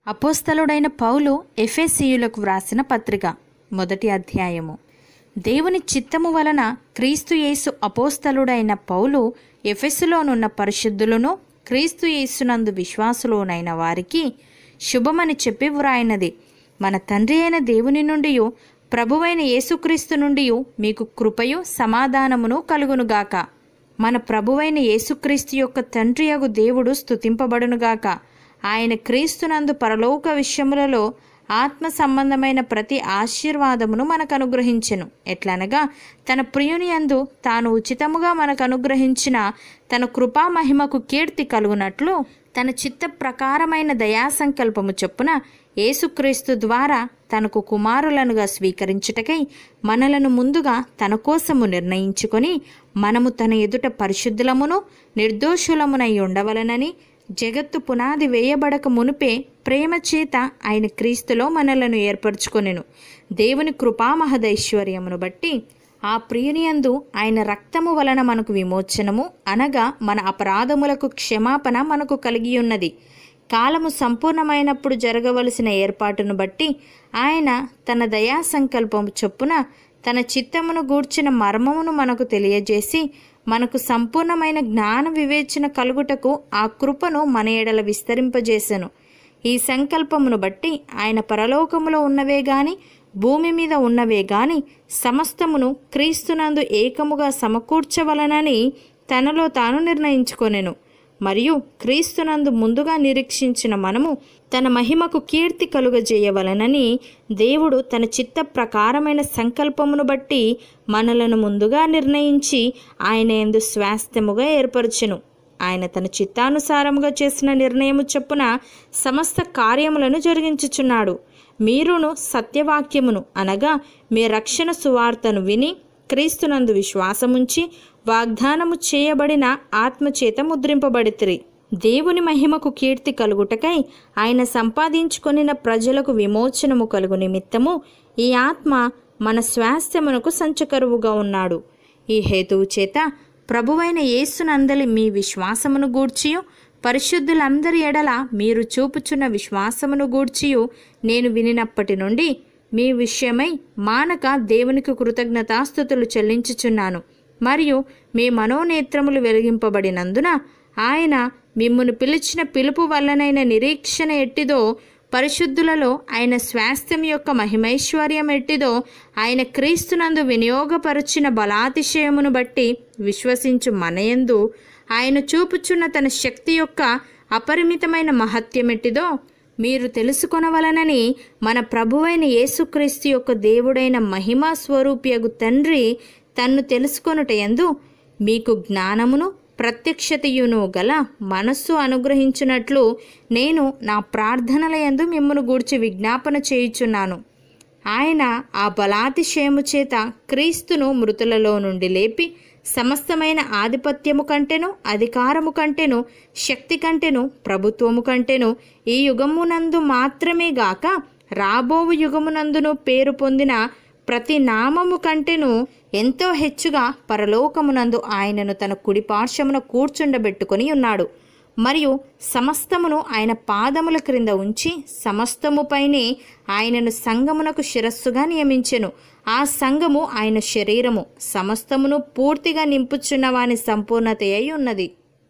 అపోస్తలుడైన పౌలు ఎఫెసీయులకు వ్రాసిన పత్రిక మొదటి అధ్యాయము దేవుని చిత్తము వలన క్రీస్తు యేసు అపోస్తలుడైన పౌలు ఎఫెసులోనున్న పరిశుద్ధులను క్రీస్తు యేసునందు విశ్వాసులోనైన వారికి శుభమని చెప్పి వ్రాయినది మన తండ్రి అయిన దేవుని నుండి ప్రభువైన యేసుక్రీస్తు నుండి మీకు కృపయు సమాధానమును కలుగునుగాక మన ప్రభువైన యేసుక్రీస్తు యొక్క తండ్రి యగు దేవుడు స్తుతింపబడునుగాక ఆయన క్రీస్తునందు పరలోక విషయములలో ఆత్మ సంబంధమైన ప్రతి ఆశీర్వాదమును మనకు అనుగ్రహించెను ఎట్లనగా తన ప్రియుని యందు తాను ఉచితముగా మనకు అనుగ్రహించిన తన కృపా మహిమకు కీర్తి కలుగునట్లు తన చిత్త ప్రకారమైన దయా సంకల్పము చొప్పున యేసుక్రీస్తు ద్వారా తనకు కుమారులనుగా స్వీకరించుటకై మనలను ముందుగా తన కోసము నిర్ణయించుకొని మనము తన ఎదుట పరిశుద్ధులమును నిర్దోషులమునై ఉండవలనని జగత్తు పునాది వేయబడక మునుపే ప్రేమ చేత ఆయన క్రీస్తులో మనలను ఏర్పరచుకొనెను దేవుని కృపా మహదైశ్వర్యమును బట్టి ఆ ప్రియునియందు ఆయన రక్తము వలన మనకు విమోచనము అనగా మన అపరాధములకు క్షమాపణ మనకు కలిగి ఉన్నది కాలము సంపూర్ణమైనప్పుడు జరగవలసిన ఏర్పాటును బట్టి ఆయన తన దయా సంకల్పము చొప్పున తన చిత్తమును గూర్చిన మర్మమును మనకు తెలియజేసి మనకు సంపూర్ణమైన జ్ఞాన వివేచన కలుగుటకు ఆ కృపను మన ఎడల విస్తరింపజేసెను ఈ సంకల్పమును బట్టి ఆయన పరలోకములో ఉన్నవే గాని భూమి మీద ఉన్నవే గాని సమస్తమును క్రీస్తునందు ఏకముగా సమకూర్చవలనని తనలో తాను నిర్ణయించుకొనెను మరియు క్రీస్తునందు ముందుగా నిరీక్షించిన మనము తన మహిమకు కీర్తి కలుగజేయవలనని దేవుడు తన చిత్త ప్రకారమైన సంకల్పమును బట్టి మనలను ముందుగా నిర్ణయించి ఆయన ఎందు స్వాస్థ్యముగా ఏర్పరచెను ఆయన తన చిత్తానుసారముగా చేసిన నిర్ణయము చొప్పున సమస్త కార్యములను జరిగించుచున్నాడు మీరును సత్యవాక్యమును అనగా మీ రక్షణ సువార్తను విని క్రీస్తునందు విశ్వాసముంచి వాగ్దానము చేయబడిన ఆత్మచేత ముద్రింపబడితిరి దేవుని మహిమకు కీర్తి కలుగుటకై ఆయన సంపాదించుకొనిన ప్రజలకు విమోచనము కలుగు నిమిత్తము ఈ ఆత్మ మన స్వాస్థ్యమునకు సంచకరువుగా ఉన్నాడు ఈ హేతువు చేత ప్రభువైన యేసునందలి మీ విశ్వాసమును గూర్చియు పరిశుద్ధులందరి ఎడల మీరు చూపుచున్న విశ్వాసమును గూర్చియు నేను వినినప్పటి నుండి మీ విషయమై మానక దేవునికి కృతజ్ఞతాస్థుతులు చెల్లించుచున్నాను మరియు మీ మనోనేత్రములు వెలిగింపబడినందున ఆయన మిమ్మును పిలిచిన పిలుపు వల్లనైన నిరీక్షణ ఎట్టిదో పరిశుద్ధులలో ఆయన స్వాస్థ్యం యొక్క మహిమైశ్వర్యం ఎట్టిదో ఆయన క్రీస్తునందు వినియోగపరచిన బలాతిశయమును బట్టి విశ్వసించు మనయందు ఆయన చూపుచున్న తన శక్తి యొక్క అపరిమితమైన మహత్యమెట్టిదో మీరు తెలుసుకొనవలనని మన ప్రభువైన యేసుక్రీస్తు యొక్క దేవుడైన మహిమా స్వరూపియగు తండ్రి తన్ను తెలుసుకొనుటయందు మీకు జ్ఞానమును ప్రత్యక్షతయును గల మనస్సు అనుగ్రహించున్నట్లు నేను నా ప్రార్థనల యందు మిమ్మను గూర్చి విజ్ఞాపన చేయుచున్నాను ఆయన ఆ బలాతిశయము చేత క్రీస్తును మృతులలో నుండి లేపి సమస్తమైన ఆధిపత్యము కంటెను అధికారము కంటెను శక్తి కంటెను ప్రభుత్వము కంటెను ఈ యుగమునందు మాత్రమే గాక రాబోవు యుగమునందును పేరు పొందిన ప్రతి నామము కంటెను ఎంతో హెచ్చుగా పరలోకమునందు ఆయనను తన కుడి పార్శ్వమున కూర్చుండబెట్టుకొని ఉన్నాడు మరియు సమస్తమును ఆయన పాదముల క్రింద ఉంచి సమస్తముపైనే ఆయనను సంగమునకు శిరస్సుగా నియమించెను ఆ సంఘము ఆయన శరీరము సమస్తమును పూర్తిగా నింపుచున్న వాని సంపూర్ణత అయి ఉన్నది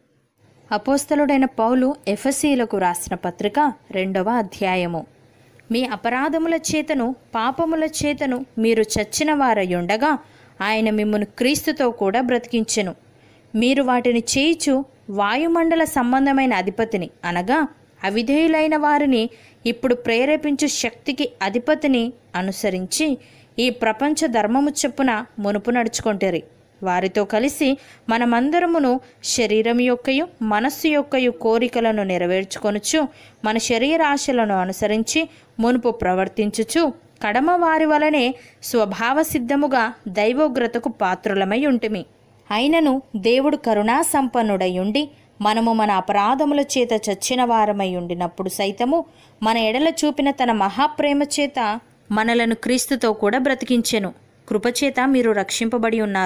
అపోస్తలుడైన పౌలు ఎఫసీలకు రాసిన పత్రిక రెండవ అధ్యాయము మీ అపరాధముల చేతను పాపముల చేతను మీరు చచ్చిన వారయుండగా ఆయన మిమ్మను క్రీస్తుతో కూడా బ్రతికించెను మీరు వాటిని చేయిచు వాయుమండల సంబంధమైన అధిపతిని అనగా అవిధేయులైన వారిని ఇప్పుడు ప్రేరేపించు శక్తికి అధిపతిని అనుసరించి ఈ ప్రపంచ ధర్మము చొప్పున మునుపు నడుచుకొంటారు వారితో కలిసి మనమందరమును శరీరం యొక్కయు మనస్సు యొక్కయు కోరికలను నెరవేర్చుకొనుచు మన శరీరాశలను అనుసరించి మునుపు ప్రవర్తించుచు కడమ వారి వలనే స్వభావ సిద్ధముగా దైవోగ్రతకు పాత్రులమై ఉంటిమి అయినను దేవుడు కరుణా సంపన్నుడై ఉండి మనము మన అపరాధముల చేత చచ్చిన వారమై ఉండినప్పుడు సైతము మన ఎడల చూపిన తన మహాప్రేమ చేత మనలను క్రీస్తుతో కూడా బ్రతికించెను కృపచేత మీరు రక్షింపబడి ఉన్నారు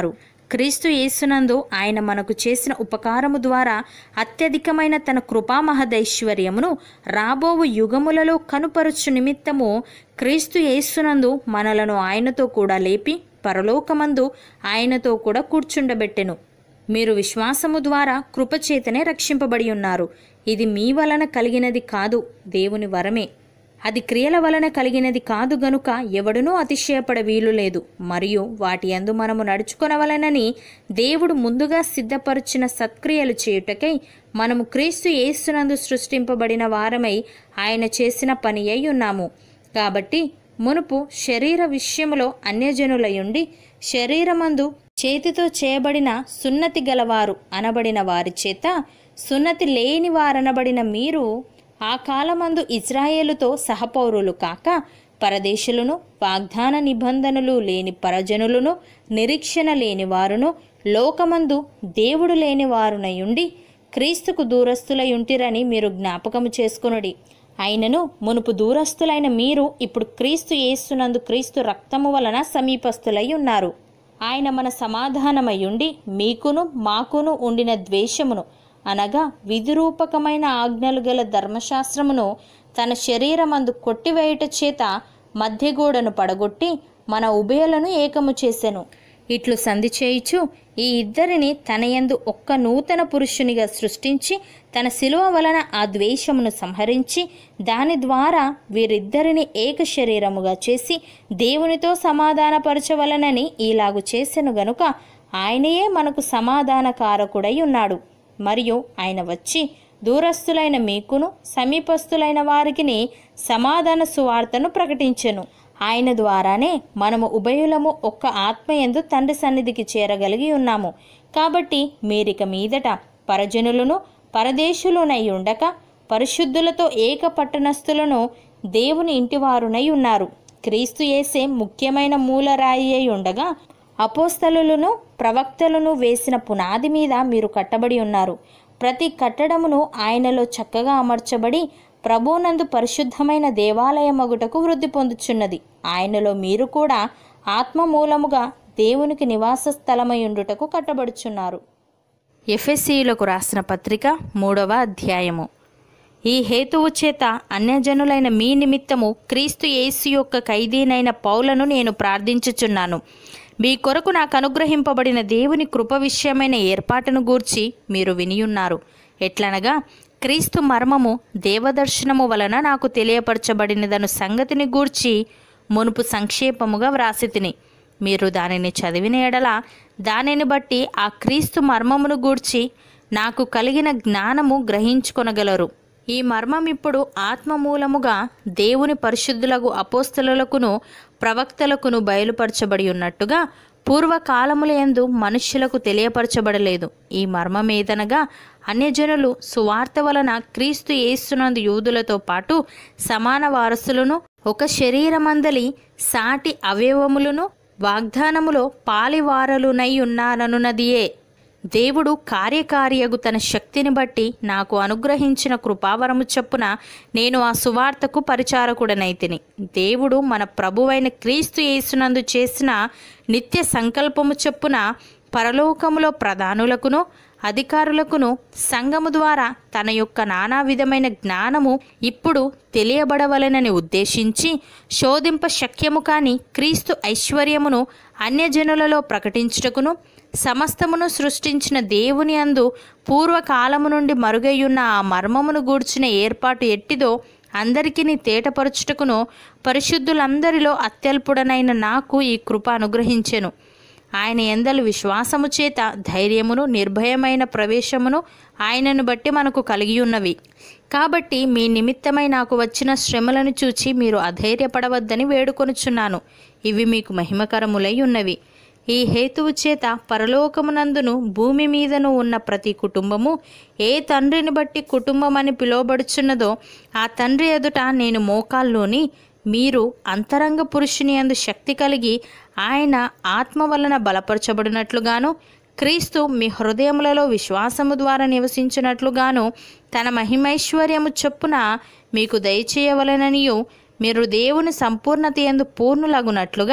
క్రీస్తు యేసునందు ఆయన మనకు చేసిన ఉపకారము ద్వారా అత్యధికమైన తన కృపామహదైశ్వర్యమును రాబోవు యుగములలో కనుపరచు నిమిత్తము క్రీస్తు యేసునందు మనలను ఆయనతో కూడా లేపి పరలోకమందు ఆయనతో కూడా కూర్చుండబెట్టెను మీరు విశ్వాసము ద్వారా కృపచేతనే రక్షింపబడి ఉన్నారు ఇది మీ వలన కలిగినది కాదు దేవుని వరమే అది క్రియల వలన కలిగినది కాదు గనుక ఎవడునూ అతిశయపడ వీలు లేదు మరియు వాటి యందు మనము నడుచుకొనవలనని దేవుడు ముందుగా సిద్ధపరిచిన సత్క్రియలు చేయుటకై మనము క్రీస్తు యేసునందు సృష్టింపబడిన వారమై ఆయన చేసిన పని అయి ఉన్నాము కాబట్టి మునుపు శరీర విషయములో అన్యజనులయుండి శరీరమందు చేతితో చేయబడిన సున్నతి గలవారు అనబడిన వారి చేత సున్నతి లేని వారనబడిన మీరు ఆ కాలమందు ఇజ్రాయేలుతో సహపౌరులు కాక పరదేశులను వాగ్దాన నిబంధనలు లేని పరజనులను నిరీక్షణ లేని వారును లోకమందు దేవుడు లేని వారునయుండి క్రీస్తుకు దూరస్తులయుంటిరని మీరు జ్ఞాపకము చేసుకునుడి అయినను మునుపు దూరస్తులైన మీరు ఇప్పుడు క్రీస్తు యేసునందు క్రీస్తు రక్తము వలన సమీపస్తులై ఉన్నారు ఆయన మన సమాధానమయ్యుండి మీకును మాకును ఉండిన ద్వేషమును అనగా విధిరూపకమైన ఆజ్ఞలు గల ధర్మశాస్త్రమును తన శరీరమందు కొట్టివేయుట చేత మధ్యగోడను పడగొట్టి మన ఉభయలను ఏకము చేసెను ఇట్లు సంధి చేయుచు ఈ ఇద్దరిని తనయందు ఒక్క నూతన పురుషునిగా సృష్టించి తన శిలువ వలన ఆ ద్వేషమును సంహరించి దాని ద్వారా వీరిద్దరిని ఏక శరీరముగా చేసి దేవునితో సమాధానపరచవలనని ఈలాగు చేసెను గనుక ఆయనయే మనకు సమాధానకారకుడై ఉన్నాడు మరియు ఆయన వచ్చి దూరస్తులైన మీకును సమీపస్తులైన వారికిని సమాధాన సువార్తను ప్రకటించెను ఆయన ద్వారానే మనము ఉభయులము ఒక్క ఆత్మయందు తండ్రి సన్నిధికి చేరగలిగి ఉన్నాము కాబట్టి మీరిక మీదట పరజనులను పరదేశులునై ఉండక పరిశుద్ధులతో ఏక పట్టణస్థులను దేవుని ఇంటివారునై ఉన్నారు క్రీస్తు యేసే ముఖ్యమైన మూలరాయి అయి ఉండగా అపోస్తలులను ప్రవక్తలను వేసిన పునాది మీద మీరు కట్టబడి ఉన్నారు ప్రతి కట్టడమును ఆయనలో చక్కగా అమర్చబడి ప్రభునందు పరిశుద్ధమైన దేవాలయమగుటకు వృద్ధి పొందుచున్నది ఆయనలో మీరు కూడా ఆత్మ మూలముగా దేవునికి నివాస స్థలమై ఉండుటకు కట్టబడుచున్నారు ఎఫ్ఎస్సీలకు రాసిన పత్రిక మూడవ అధ్యాయము ఈ హేతువు చేత అన్యజనులైన మీ నిమిత్తము క్రీస్తు యేసు యొక్క ఖైదీనైన పౌలను నేను ప్రార్థించుచున్నాను మీ కొరకు నాకు అనుగ్రహింపబడిన దేవుని కృప విషయమైన ఏర్పాటును గూర్చి మీరు వినియున్నారు ఎట్లనగా క్రీస్తు మర్మము దేవదర్శనము వలన నాకు తెలియపరచబడినదను సంగతిని గూర్చి మునుపు సంక్షేపముగా వ్రాసి తిని మీరు దానిని చదివిన ఎడల దానిని బట్టి ఆ క్రీస్తు మర్మమును గూర్చి నాకు కలిగిన జ్ఞానము గ్రహించుకొనగలరు ఈ మర్మం ఇప్పుడు ఆత్మ మూలముగా దేవుని పరిశుద్ధులకు అపోస్తలులకును ప్రవక్తలకును బయలుపరచబడి ఉన్నట్టుగా పూర్వకాలములందు మనుష్యులకు తెలియపరచబడలేదు ఈ మర్మమేదనగా అన్యజనులు సువార్త వలన క్రీస్తు యేసునందు యూదులతో పాటు సమాన వారసులను ఒక శరీరమందలి సాటి అవయవములను వాగ్దానములో పాలివారలునై ఉన్నారనున్నదియే దేవుడు కార్యకారియగు తన శక్తిని బట్టి నాకు అనుగ్రహించిన కృపావరము చొప్పున నేను ఆ సువార్తకు పరిచారకుడనైతిని దేవుడు మన ప్రభువైన క్రీస్తు యేసునందు చేసిన నిత్య సంకల్పము చొప్పున పరలోకములో ప్రధానులకును అధికారులకును సంఘము ద్వారా తన యొక్క నానా విధమైన జ్ఞానము ఇప్పుడు తెలియబడవలెనని ఉద్దేశించి శోధింప శక్యము కాని క్రీస్తు ఐశ్వర్యమును అన్యజనులలో ప్రకటించుటకును సమస్తమును సృష్టించిన దేవుని అందు పూర్వకాలము నుండి మరుగయ్యున్న ఆ మర్మమును గూర్చిన ఏర్పాటు ఎట్టిదో అందరికీ తేటపరచుటకును పరిశుద్ధులందరిలో అత్యల్పుడనైన నాకు ఈ కృప అనుగ్రహించెను ఆయన ఎందలు విశ్వాసము చేత ధైర్యమును నిర్భయమైన ప్రవేశమును ఆయనను బట్టి మనకు కలిగి ఉన్నవి కాబట్టి మీ నిమిత్తమై నాకు వచ్చిన శ్రమలను చూచి మీరు అధైర్యపడవద్దని వేడుకొనుచున్నాను ఇవి మీకు మహిమకరములై ఉన్నవి ఈ హేతువు చేత పరలోకమునందును భూమి మీదను ఉన్న ప్రతి కుటుంబము ఏ తండ్రిని బట్టి కుటుంబం అని పిలువబడుచున్నదో ఆ తండ్రి ఎదుట నేను మోకాల్లోని మీరు అంతరంగ పురుషుని అందు శక్తి కలిగి ఆయన ఆత్మ వలన బలపరచబడినట్లుగాను క్రీస్తు మీ హృదయములలో విశ్వాసము ద్వారా నివసించినట్లుగాను తన మహిమైశ్వర్యము చొప్పున మీకు దయచేయవలననియు మీరు దేవుని సంపూర్ణత ఎందు పూర్ణులగునట్లుగా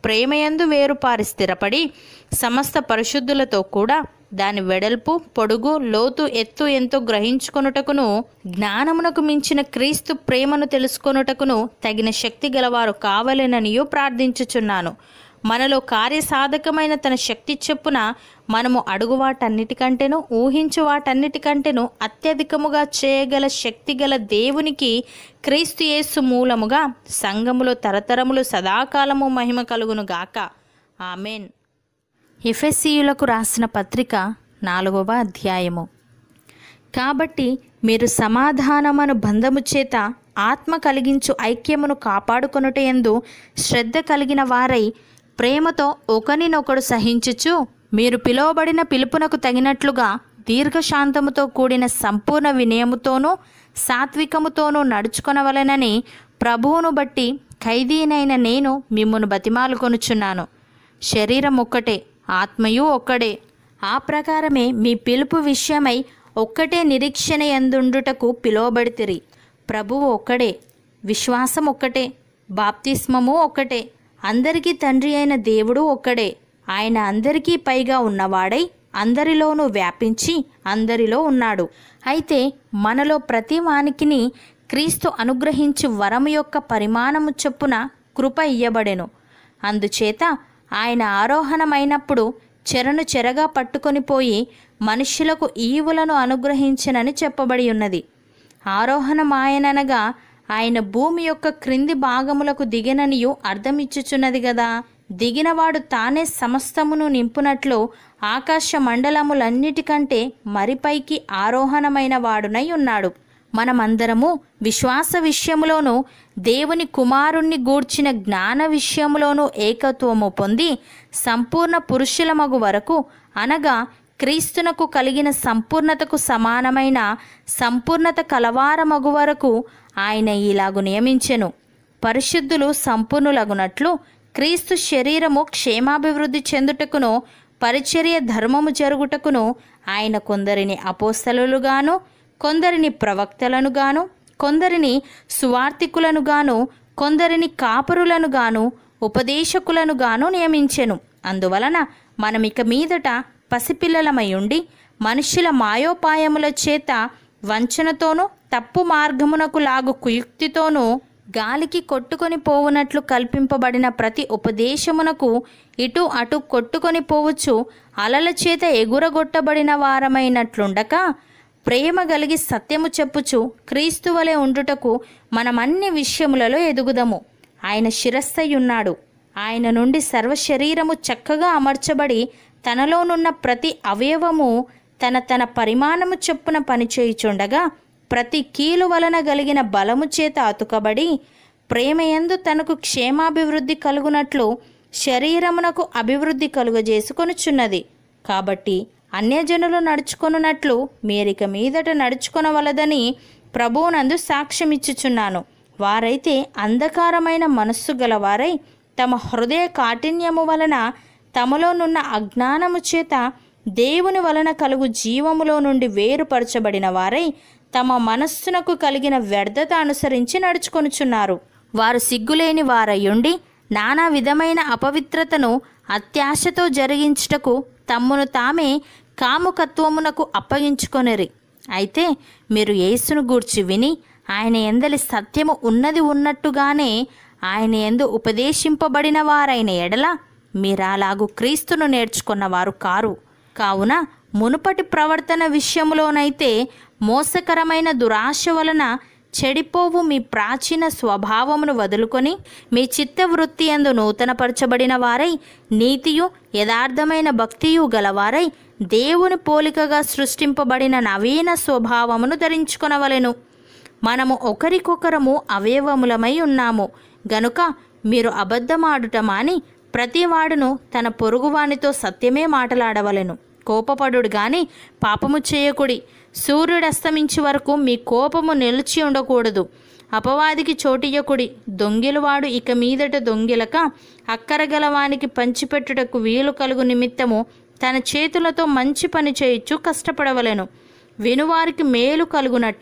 ప్రేమయందు వేరుపారి స్థిరపడి సమస్త పరిశుద్ధులతో కూడా దాని వెడల్పు పొడుగు లోతు ఎత్తు ఎంతో గ్రహించుకొనుటకును జ్ఞానమునకు మించిన క్రీస్తు ప్రేమను తెలుసుకొనుటకును తగిన శక్తి గలవారు కావలెననియో ప్రార్థించుచున్నాను మనలో కార్యసాధకమైన తన శక్తి చొప్పున మనము అడుగు వాటన్నిటికంటేను ఊహించు వాటన్నిటికంటేను అత్యధికముగా చేయగల శక్తి గల దేవునికి క్రీస్తు యేసు మూలముగా సంఘములో తరతరములు సదాకాలము మహిమ కలుగును గాక ఆమెన్ ఎఫెస్సీయులకు రాసిన పత్రిక నాలుగవ అధ్యాయము కాబట్టి మీరు సమాధానమను బంధము చేత ఆత్మ కలిగించు ఐక్యమును కాపాడుకొనుటయందు శ్రద్ధ కలిగిన వారై ప్రేమతో ఒకనినొకడు సహించుచు మీరు పిలువబడిన పిలుపునకు తగినట్లుగా దీర్ఘశాంతముతో కూడిన సంపూర్ణ వినయముతోనూ సాత్వికముతోనూ నడుచుకొనవలెనని ప్రభువును బట్టి ఖైదీనైన నేను మిమ్మును బతిమాలుకొనుచున్నాను శరీరం ఒక్కటే ఆత్మయు ఒక్కడే ఆ ప్రకారమే మీ పిలుపు విషయమై ఒక్కటే నిరీక్షణ ఎందుండుటకు పిలువబడితిరి ప్రభువు ఒక్కడే విశ్వాసం ఒక్కటే బాప్తిస్మము ఒక్కటే అందరికీ తండ్రి అయిన దేవుడు ఒక్కడే ఆయన అందరికీ పైగా ఉన్నవాడై అందరిలోనూ వ్యాపించి అందరిలో ఉన్నాడు అయితే మనలో ప్రతి వానికిని క్రీస్తు అనుగ్రహించు వరము యొక్క పరిమాణము చొప్పున కృప ఇయ్యబడెను అందుచేత ఆయన ఆరోహణమైనప్పుడు చెరను చెరగా పట్టుకొని పోయి మనుష్యులకు ఈవులను అనుగ్రహించనని చెప్పబడి ఉన్నది ఆరోహణమాయననగా ఆయన భూమి యొక్క క్రింది భాగములకు దిగిననియు అర్థమిచ్చుచున్నది గదా దిగినవాడు తానే సమస్తమును నింపునట్లు ఆకాశ మండలములన్నిటికంటే మరిపైకి ఆరోహణమైన వాడునై ఉన్నాడు మనమందరము విశ్వాస విషయములోను దేవుని కుమారుణ్ణి గూర్చిన జ్ఞాన విషయములోను ఏకత్వము పొంది సంపూర్ణ పురుషులమగు వరకు అనగా క్రీస్తునకు కలిగిన సంపూర్ణతకు సమానమైన సంపూర్ణత కలవారమగు వరకు ఆయన ఇలాగు నియమించెను పరిశుద్ధులు సంపూర్ణులగునట్లు క్రీస్తు శరీరము క్షేమాభివృద్ధి చెందుటకును పరిచర్య ధర్మము జరుగుటకును ఆయన కొందరిని అపోస్తలుగాను కొందరిని ప్రవక్తలను గాను కొందరిని సువార్థికులను గాను కొందరిని కాపరులను గాను ఉపదేశకులను గాను నియమించెను అందువలన మనమిక మీదట పసిపిల్లలమై ఉండి మనుష్యుల మాయోపాయముల చేత వంచనతోనూ తప్పు మార్గమునకు లాగు కుయుక్తితోనూ గాలికి కొట్టుకొని పోవునట్లు కల్పింపబడిన ప్రతి ఉపదేశమునకు ఇటు అటు కొట్టుకొని పోవచ్చు అలల చేత ఎగురగొట్టబడిన వారమైనట్లుండక ప్రేమ కలిగి సత్యము చెప్పుచు క్రీస్తు వలె ఉండుటకు మనమన్ని విషయములలో ఎదుగుదము ఆయన శిరస్సయ్యున్నాడు ఆయన నుండి సర్వ శరీరము చక్కగా అమర్చబడి తనలోనున్న ప్రతి అవయవము తన తన పరిమాణము చొప్పున పనిచేయుచుండగా ప్రతి కీలు వలన కలిగిన బలము చేత అతుకబడి ప్రేమయందు తనకు క్షేమాభివృద్ధి కలుగునట్లు శరీరమునకు అభివృద్ధి కలుగజేసుకొనుచున్నది కాబట్టి అన్యజనులు నడుచుకొనున్నట్లు మీరిక మీదట నడుచుకొనవలదని ప్రభువునందు సాక్ష్యమిచ్చుచున్నాను వారైతే అంధకారమైన మనస్సు గలవారై తమ హృదయ కాఠిన్యము వలన తమలోనున్న అజ్ఞానము చేత దేవుని వలన కలుగు జీవములో నుండి వేరుపరచబడిన వారై తమ మనస్సునకు కలిగిన వ్యర్థత అనుసరించి నడుచుకొనుచున్నారు వారు సిగ్గులేని వారయ్యుండి నానా విధమైన అపవిత్రతను అత్యాశతో జరిగించుటకు తమ్మును తామే కాముకత్వమునకు అప్పగించుకొనిరి అయితే మీరు యేసును గూర్చి విని ఆయన ఎందలి సత్యము ఉన్నది ఉన్నట్టుగానే ఆయన ఎందు ఉపదేశింపబడిన వారైన ఎడల మీరాలాగు క్రీస్తును నేర్చుకున్నవారు కారు కావున మునుపటి ప్రవర్తన విషయములోనైతే మోసకరమైన దురాశ వలన చెడిపోవు మీ ప్రాచీన స్వభావమును వదులుకొని మీ చిత్తవృత్తి ఎందు నూతనపరచబడిన వారై నీతియు యథార్థమైన భక్తియు గలవారై దేవుని పోలికగా సృష్టింపబడిన నవీన స్వభావమును ధరించుకొనవలెను మనము ఒకరికొకరము అవయవములమై ఉన్నాము గనుక మీరు అబద్ధమాడుట మాని ప్రతివాడును తన పొరుగువానితో సత్యమే మాటలాడవలెను కోపపడుడు గాని పాపము చేయకుడి సూర్యుడు అస్తమించి వరకు మీ కోపము నిలిచి ఉండకూడదు అపవాదికి చోటియ్యకుడి దొంగిలవాడు ఇక మీదట దొంగిలక అక్కరగలవానికి పంచిపెట్టుటకు వీలు కలుగు నిమిత్తము తన చేతులతో మంచి పని చేయుచు కష్టపడవలెను వినువారికి మేలు కలుగునట్లు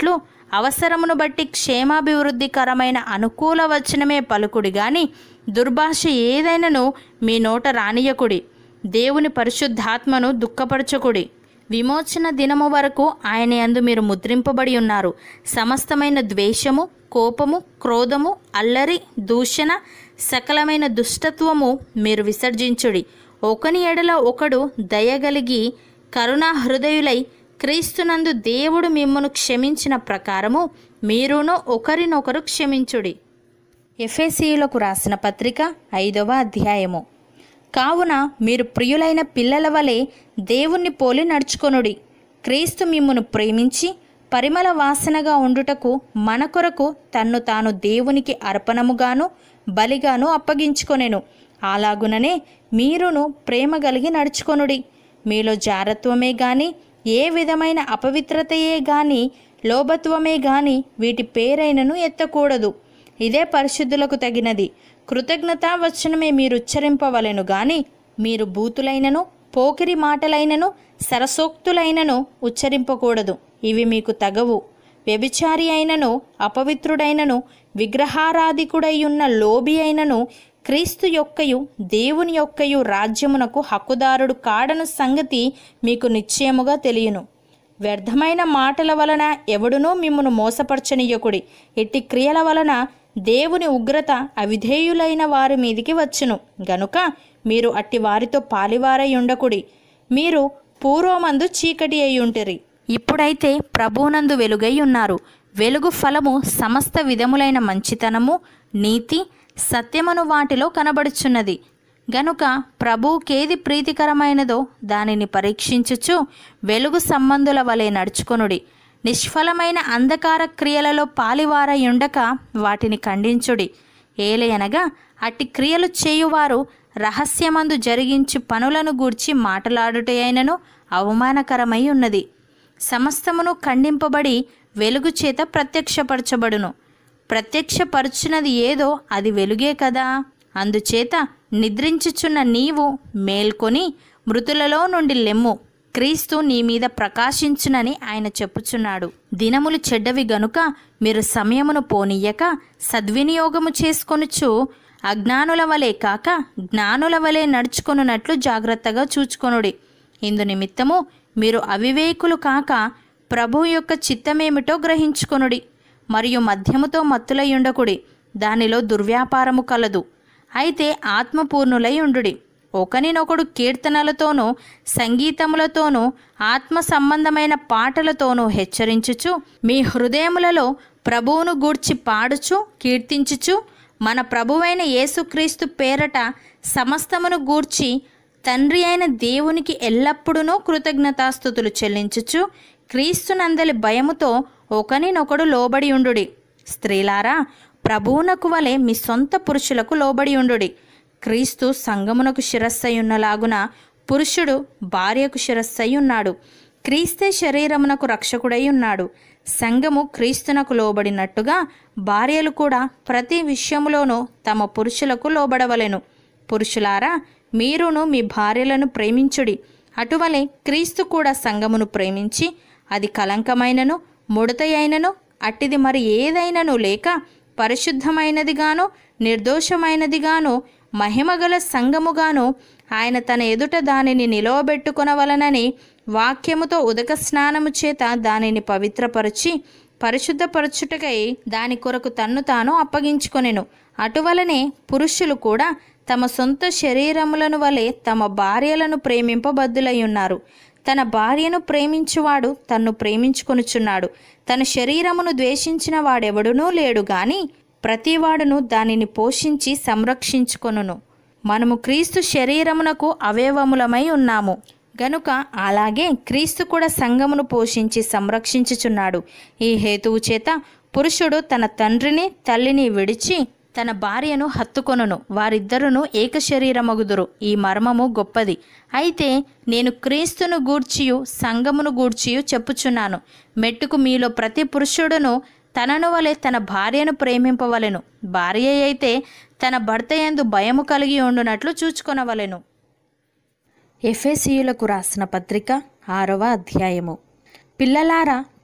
అవసరమును బట్టి క్షేమాభివృద్ధికరమైన అనుకూల వచనమే పలుకుడి గాని దుర్భాష ఏదైనను మీ నోట రానియకుడి దేవుని పరిశుద్ధాత్మను దుఃఖపరచకుడి విమోచన దినము వరకు ఆయన యందు మీరు ముద్రింపబడి ఉన్నారు సమస్తమైన ద్వేషము కోపము క్రోధము అల్లరి దూషణ సకలమైన దుష్టత్వము మీరు విసర్జించుడి ఒకని ఎడల ఒకడు దయగలిగి కరుణా హృదయులై క్రీస్తునందు దేవుడు మిమ్మను క్షమించిన ప్రకారము మీరును ఒకరినొకరు క్షమించుడి ఎఫ్ఎసీయులకు రాసిన పత్రిక ఐదవ అధ్యాయము కావున మీరు ప్రియులైన పిల్లల వలె దేవుణ్ణి పోలి నడుచుకొనుడి క్రీస్తు మిమ్మును ప్రేమించి పరిమళ వాసనగా ఉండుటకు మన కొరకు తన్ను తాను దేవునికి అర్పణముగాను బలిగాను అప్పగించుకొనెను అలాగుననే మీరును ప్రేమ కలిగి నడుచుకొనుడి మీలో జారత్వమే గాని ఏ విధమైన అపవిత్రతయే గాని లోభత్వమే గాని వీటి పేరైనను ఎత్తకూడదు ఇదే పరిశుద్ధులకు తగినది కృతజ్ఞతా వచనమే మీరు ఉచ్చరింపవలెను గాని మీరు బూతులైనను పోకిరి మాటలైనను సరసోక్తులైనను ఉచ్చరింపకూడదు ఇవి మీకు తగవు వ్యభిచారి అయినను అపవిత్రుడైనను విగ్రహారాధికుడైయున్న లోబి అయినను క్రీస్తు యొక్కయు దేవుని యొక్కయు రాజ్యమునకు హక్కుదారుడు కాడను సంగతి మీకు నిశ్చయముగా తెలియను వ్యర్థమైన మాటల వలన ఎవడునూ మిమ్మను మోసపరచనీయకుడి ఎట్టి క్రియల వలన దేవుని ఉగ్రత అవిధేయులైన వారి మీదికి వచ్చును గనుక మీరు అట్టి వారితో పాలివారై ఉండకుడి మీరు పూర్వమందు చీకటి అయి ఉంటిరి ఇప్పుడైతే ప్రభువునందు వెలుగై ఉన్నారు వెలుగు ఫలము సమస్త విధములైన మంచితనము నీతి సత్యమును వాటిలో కనబడుచున్నది గనుక ప్రభువుకేది ప్రీతికరమైనదో దానిని పరీక్షించుచు వెలుగు సంబంధుల వలె నడుచుకొనుడి నిష్ఫలమైన అంధకార క్రియలలో పాలివారయుండక వాటిని ఖండించుడి ఏలయనగా అట్టి క్రియలు చేయువారు రహస్యమందు జరిగించి పనులను గూర్చి మాటలాడుటయైనను అవమానకరమై ఉన్నది సమస్తమును ఖండింపబడి వెలుగు చేత ప్రత్యక్షపరచబడును ప్రత్యక్షపరచున్నది ఏదో అది వెలుగే కదా అందుచేత నిద్రించుచున్న నీవు మేల్కొని మృతులలో నుండి లెమ్ము క్రీస్తు నీ మీద ప్రకాశించునని ఆయన చెప్పుచున్నాడు దినములు చెడ్డవి గనుక మీరు సమయమును పోనీయక సద్వినియోగము చేసుకొనుచు అజ్ఞానుల వలె కాక జ్ఞానుల వలె నడుచుకొనున్నట్లు జాగ్రత్తగా చూచుకొనుడి ఇందు నిమిత్తము మీరు అవివేకులు కాక ప్రభు యొక్క చిత్తమేమిటో గ్రహించుకొనుడి మరియు మద్యముతో మత్తులై ఉండకుడి దానిలో దుర్వ్యాపారము కలదు అయితే ఆత్మపూర్ణులై ఉండుడి ఒకనినొకడు కీర్తనలతోనూ సంగీతములతోనూ ఆత్మ సంబంధమైన పాటలతోనూ హెచ్చరించుచు మీ హృదయములలో ప్రభువును గూర్చి పాడుచు కీర్తించుచు మన ప్రభువైన యేసుక్రీస్తు పేరట సమస్తమును గూర్చి తండ్రి అయిన దేవునికి ఎల్లప్పుడూ కృతజ్ఞతాస్థుతులు చెల్లించుచు క్రీస్తునందలి భయముతో ఒకనినొకడు లోబడి ఉండుడి స్త్రీలారా ప్రభువునకు వలె మీ సొంత పురుషులకు లోబడి ఉండుడి క్రీస్తు సంగమునకు శిరస్సయున్నలాగున పురుషుడు భార్యకు శిరస్సై ఉన్నాడు క్రీస్తే శరీరమునకు రక్షకుడై ఉన్నాడు సంఘము క్రీస్తునకు లోబడినట్టుగా భార్యలు కూడా ప్రతి విషయములోనూ తమ పురుషులకు లోబడవలెను పురుషులారా మీరును మీ భార్యలను ప్రేమించుడి అటువలే క్రీస్తు కూడా సంఘమును ప్రేమించి అది కలంకమైనను ముడతయైనను అట్టిది మరి ఏదైనను లేక పరిశుద్ధమైనదిగాను నిర్దోషమైనదిగాను మహిమగల సంఘముగాను ఆయన తన ఎదుట దానిని నిలవబెట్టుకొనవలనని వాక్యముతో ఉదక స్నానము చేత దానిని పవిత్రపరచి పరిశుద్ధపరచుటకై దాని కొరకు తన్ను తాను అప్పగించుకొనెను అటువలనే పురుషులు కూడా తమ సొంత శరీరములను వలె తమ భార్యలను ప్రేమింపబద్దులై ఉన్నారు తన భార్యను ప్రేమించువాడు తన్ను ప్రేమించుకొనుచున్నాడు తన శరీరమును ద్వేషించిన వాడెవడునూ లేడు గాని ప్రతివాడును దానిని పోషించి సంరక్షించుకొనును మనము క్రీస్తు శరీరమునకు అవయవములమై ఉన్నాము గనుక అలాగే క్రీస్తు కూడా సంఘమును పోషించి సంరక్షించుచున్నాడు ఈ హేతువు చేత పురుషుడు తన తండ్రిని తల్లిని విడిచి తన భార్యను హత్తుకొనును వారిద్దరును ఏక శరీరమగుదురు ఈ మర్మము గొప్పది అయితే నేను క్రీస్తును గూర్చియు సంఘమును గూర్చియు చెప్పుచున్నాను మెట్టుకు మీలో ప్రతి పురుషుడును తనను వలె తన భార్యను ప్రేమింపవలెను భార్య అయితే తన భర్త యందు భయము కలిగి ఉండునట్లు చూచుకొనవలెను ఎఫెసీయులకు రాసిన పత్రిక ఆరవ అధ్యాయము పిల్లలారా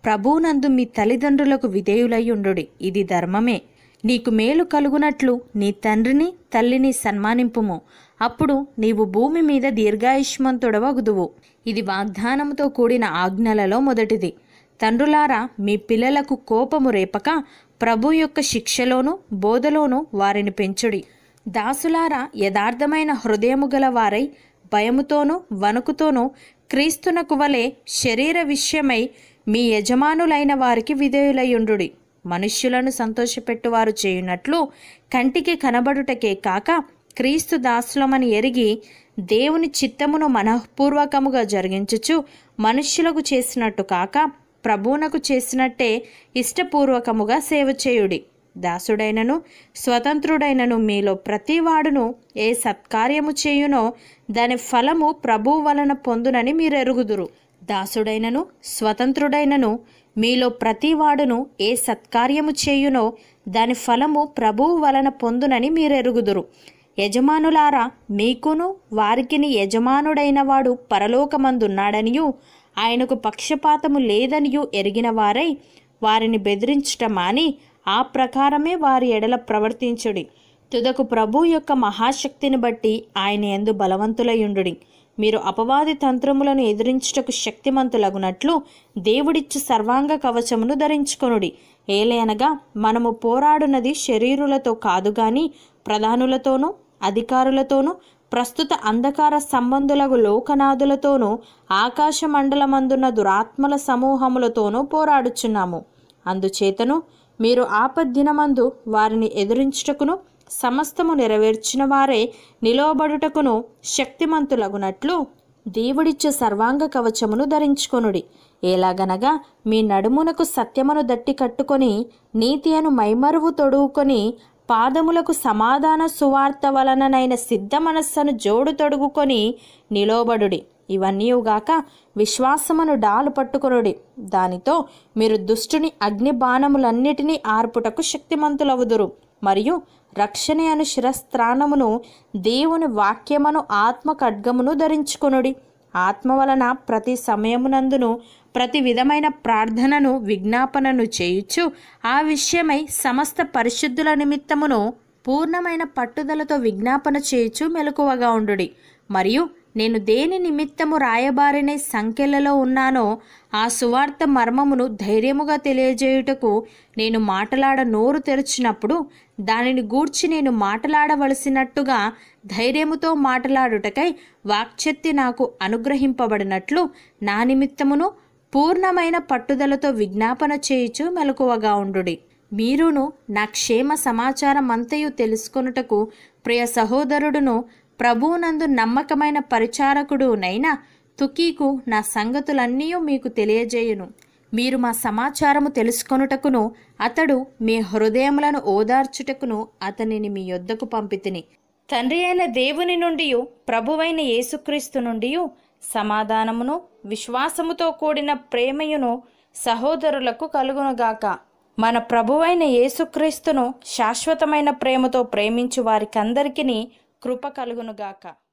ప్రభువునందు మీ తల్లిదండ్రులకు విధేయులయ్యుండుడి ఇది ధర్మమే నీకు మేలు కలుగునట్లు నీ తండ్రిని తల్లిని సన్మానింపుము అప్పుడు నీవు భూమి మీద దీర్ఘాయుష్మంతుడవగుదువు ఇది వాగ్దానముతో కూడిన ఆజ్ఞలలో మొదటిది తండ్రులారా మీ పిల్లలకు కోపము రేపక ప్రభు యొక్క శిక్షలోను బోధలోను వారిని పెంచుడి దాసులారా యథార్థమైన హృదయము గల వారై భయముతోనూ వణుకుతోనూ క్రీస్తునకు వలె శరీర విషయమై మీ యజమానులైన వారికి విధేయులయ్యుండుడి మనుష్యులను సంతోషపెట్టువారు చేయునట్లు కంటికి కనబడుటకే కాక క్రీస్తు దాసులమని ఎరిగి దేవుని చిత్తమును మనఃపూర్వకముగా జరిగించుచు మనుష్యులకు చేసినట్టు కాక ప్రభువునకు చేసినట్టే ఇష్టపూర్వకముగా సేవ చేయుడి దాసుడైనను స్వతంత్రుడైనను మీలో ప్రతివాడును ఏ సత్కార్యము చేయునో దాని ఫలము ప్రభువు వలన పొందునని మీరెరుగుదురు దాసుడైనను స్వతంత్రుడైనను మీలో ప్రతివాడును ఏ సత్కార్యము చేయునో దాని ఫలము ప్రభువు వలన పొందునని మీరెరుగుదురు యజమానులారా మీకును వారికిని యజమానుడైన వాడు పరలోకమందున్నాడనియు ఆయనకు పక్షపాతము లేదనియు ఎరిగిన వారై వారిని బెదిరించుట మాని ఆ ప్రకారమే వారి ఎడల ప్రవర్తించుడి తుదకు ప్రభు యొక్క మహాశక్తిని బట్టి ఆయన ఎందు బలవంతులయుండుడి మీరు అపవాది తంత్రములను ఎదిరించుటకు శక్తిమంతులగునట్లు దేవుడిచ్చు సర్వాంగ కవచమును ధరించుకొనుడి ఏలయనగా మనము పోరాడునది శరీరులతో కాదు గాని ప్రధానులతోనూ అధికారులతోనూ ప్రస్తుత అంధకార సంబంధులకు లోకనాథులతోనూ ఆకాశ మండలమందున్న దురాత్మల సమూహములతోనూ పోరాడుచున్నాము అందుచేతను మీరు ఆపద్దినమందు వారిని ఎదిరించుటకును సమస్తము నెరవేర్చిన వారే నిలవబడుటకును శక్తిమంతులగునట్లు దేవుడిచ్చే సర్వాంగ కవచమును ధరించుకొనుడి ఎలాగనగా మీ నడుమునకు సత్యమును దట్టి కట్టుకొని నీతి అను మైమరువు తొడుగుకొని పాదములకు సమాధాన సువార్త వలననైన సిద్ధ మనస్సును జోడు తొడుగుకొని నిలోబడుడి ఇవన్నీయుగాక విశ్వాసమును డాలు పట్టుకొనుడి దానితో మీరు దుష్టుని అగ్ని బాణములన్నిటినీ ఆర్పుటకు శక్తిమంతులవుదురు మరియు రక్షణ అను శిరస్త్రాణమును దేవుని వాక్యమును ఆత్మ ఖడ్గమును ధరించుకొనుడి ఆత్మ వలన ప్రతి సమయమునందును ప్రతి విధమైన ప్రార్థనను విజ్ఞాపనను చేయుచు ఆ విషయమై సమస్త పరిశుద్ధుల నిమిత్తమును పూర్ణమైన పట్టుదలతో విజ్ఞాపన చేయుచు మెలకువగా ఉండుడి మరియు నేను దేని నిమిత్తము రాయబారినే సంఖ్యలలో ఉన్నానో ఆ సువార్త మర్మమును ధైర్యముగా తెలియజేయుటకు నేను మాటలాడ నోరు తెరిచినప్పుడు దానిని గూర్చి నేను మాటలాడవలసినట్టుగా ధైర్యముతో మాటలాడుటకై వాక్శక్తి నాకు అనుగ్రహింపబడినట్లు నా నిమిత్తమును పూర్ణమైన పట్టుదలతో విజ్ఞాపన చేయుచు మెలకువగా ఉండుడి మీరును నా క్షేమ సమాచారం అంతయు తెలుసుకొనుటకు ప్రియ సహోదరుడును ప్రభువునందు నమ్మకమైన పరిచారకుడునైనా తుకీకు నా సంగతులన్నీ మీకు తెలియజేయును మీరు మా సమాచారము తెలుసుకొనుటకును అతడు మీ హృదయములను ఓదార్చుటకును అతనిని మీ యొద్దకు పంపితిని తండ్రి అయిన దేవుని నుండి ప్రభువైన యేసుక్రీస్తు నుండి సమాధానమును విశ్వాసముతో కూడిన ప్రేమయును సహోదరులకు కలుగునుగాక మన ప్రభువైన యేసుక్రీస్తును శాశ్వతమైన ప్రేమతో ప్రేమించు వారికందరికీ కృప కలుగునుగాక